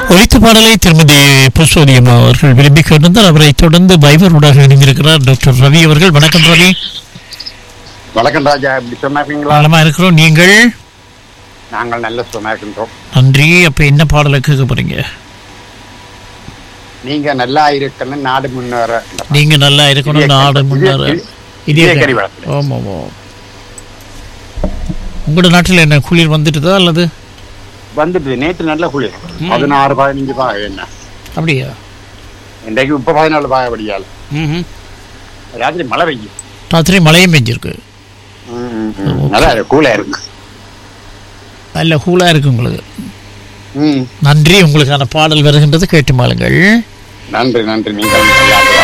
ஒலித்த பாடலை திருமதி புஷ்போதியம் அவர்கள் விரும்பி கேட்டிருந்தார் அவரை தொடர்ந்து பைபர் ஊடாக இணைந்திருக்கிறார் டாக்டர் ரவி அவர்கள் வணக்கம் ரவி வணக்கம் ராஜா இப்படி சொன்னாங்களா நலமா இருக்கிறோம் நீங்கள் நாங்கள் நல்ல சும்மா இருக்கின்றோம் நன்றி அப்ப என்ன பாடலை கேட்க போறீங்க நீங்க நல்லா இருக்கணும் நாடு முன்னேற நீங்க நல்லா இருக்கணும் இதய நாடு கறி- முன்னேற இதய- இதய இதய கறி கறி. வளர்க்கணும். ஆமா ஆமா உங்களோட நாட்டில் என்ன குளிர் வந்துட்டுதா அல்லது வந்துட்டு நேற்று நல்ல குளிர் பதினாறு பதினஞ்சு பாக என்ன அப்படியா இன்றைக்கு இப்ப பதினாலு பாக படியால் ம்ஹும். ராத்திரி மழை பெய்யும் ராத்திரி மழையும் பெஞ்சிருக்கு நல்லா கூலா இருக்கு நல்ல கூலா இருக்கு உங்களுக்கு ம் நன்றி உங்களுக்கான பாடல் வருகின்றது கேட்டு மாளுங்கள் நன்றி நன்றி நீங்கள்